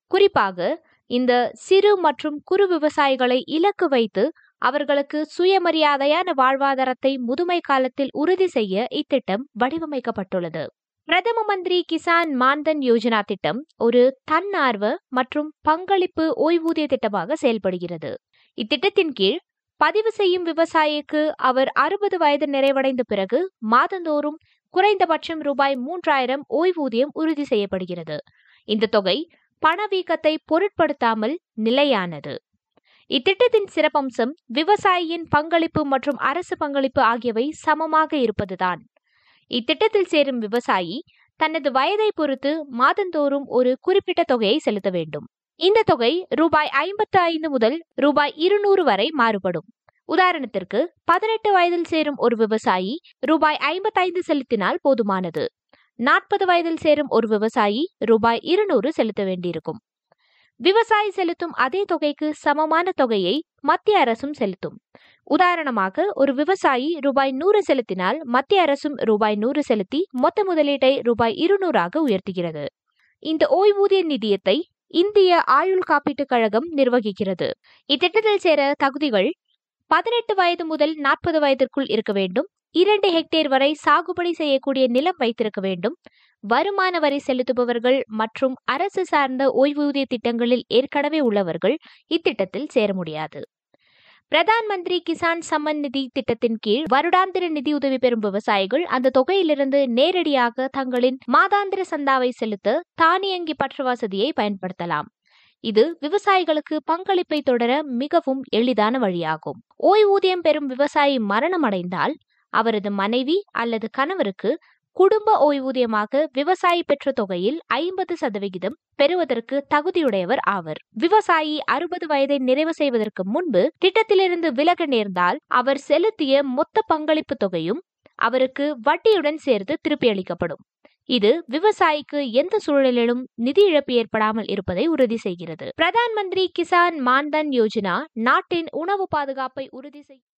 குறிப்பாக இந்த சிறு மற்றும் குறு விவசாயிகளை இலக்கு வைத்து அவர்களுக்கு சுயமரியாதையான வாழ்வாதாரத்தை முதுமை காலத்தில் உறுதி செய்ய இத்திட்டம் வடிவமைக்கப்பட்டுள்ளது பிரதம மந்திரி கிசான் மான்தன் யோஜனா திட்டம் ஒரு தன்னார்வ மற்றும் பங்களிப்பு ஓய்வூதிய திட்டமாக செயல்படுகிறது இத்திட்டத்தின் கீழ் பதிவு செய்யும் விவசாயிக்கு அவர் அறுபது வயது நிறைவடைந்த பிறகு மாதந்தோறும் குறைந்தபட்சம் ரூபாய் மூன்றாயிரம் ஓய்வூதியம் உறுதி செய்யப்படுகிறது இந்த தொகை பணவீக்கத்தை பொருட்படுத்தாமல் நிலையானது இத்திட்டத்தின் சிறப்பம்சம் விவசாயியின் பங்களிப்பு மற்றும் அரசு பங்களிப்பு ஆகியவை சமமாக இருப்பதுதான் இத்திட்டத்தில் சேரும் விவசாயி தனது வயதை பொறுத்து மாதந்தோறும் ஒரு குறிப்பிட்ட தொகையை செலுத்த வேண்டும் இந்த தொகை ரூபாய் ஐம்பத்து ஐந்து முதல் ரூபாய் இருநூறு வரை மாறுபடும் உதாரணத்திற்கு பதினெட்டு வயதில் சேரும் ஒரு விவசாயி ரூபாய் ஐம்பத்தைந்து செலுத்தினால் போதுமானது நாற்பது வயதில் சேரும் ஒரு விவசாயி ரூபாய் இருநூறு செலுத்த வேண்டியிருக்கும் விவசாயி செலுத்தும் அதே தொகைக்கு சமமான தொகையை மத்திய அரசும் செலுத்தும் உதாரணமாக ஒரு விவசாயி ரூபாய் நூறு செலுத்தினால் மத்திய அரசும் ரூபாய் நூறு செலுத்தி மொத்த முதலீட்டை ரூபாய் இருநூறாக உயர்த்துகிறது இந்த ஓய்வூதிய நிதியத்தை இந்திய ஆயுள் காப்பீட்டுக் கழகம் நிர்வகிக்கிறது இத்திட்டத்தில் சேர தகுதிகள் பதினெட்டு வயது முதல் நாற்பது வயதிற்குள் இருக்க வேண்டும் இரண்டு ஹெக்டேர் வரை சாகுபடி செய்யக்கூடிய நிலம் வைத்திருக்க வேண்டும் வருமான வரி செலுத்துபவர்கள் மற்றும் அரசு சார்ந்த ஓய்வூதிய திட்டங்களில் ஏற்கனவே உள்ளவர்கள் இத்திட்டத்தில் சேர முடியாது பிரதான் மந்திரி கிசான் சம்மன் நிதி திட்டத்தின் கீழ் வருடாந்திர நிதியுதவி பெறும் விவசாயிகள் அந்த தொகையிலிருந்து நேரடியாக தங்களின் மாதாந்திர சந்தாவை செலுத்த தானியங்கி பற்று வசதியை பயன்படுத்தலாம் இது விவசாயிகளுக்கு பங்களிப்பை தொடர மிகவும் எளிதான வழியாகும் ஓய்வூதியம் பெறும் விவசாயி மரணமடைந்தால் அவரது மனைவி அல்லது கணவருக்கு குடும்ப ஓய்வூதியமாக விவசாயி பெற்ற தொகையில் ஐம்பது சதவிகிதம் பெறுவதற்கு தகுதியுடையவர் ஆவர் விவசாயி அறுபது வயதை நிறைவு செய்வதற்கு முன்பு திட்டத்திலிருந்து விலக நேர்ந்தால் அவர் செலுத்திய மொத்த பங்களிப்பு தொகையும் அவருக்கு வட்டியுடன் சேர்த்து திருப்பி அளிக்கப்படும் இது விவசாயிக்கு எந்த சூழலிலும் நிதி இழப்பு ஏற்படாமல் இருப்பதை உறுதி செய்கிறது பிரதான் மந்திரி கிசான் மான்தன் யோஜனா நாட்டின் உணவு பாதுகாப்பை உறுதி செய்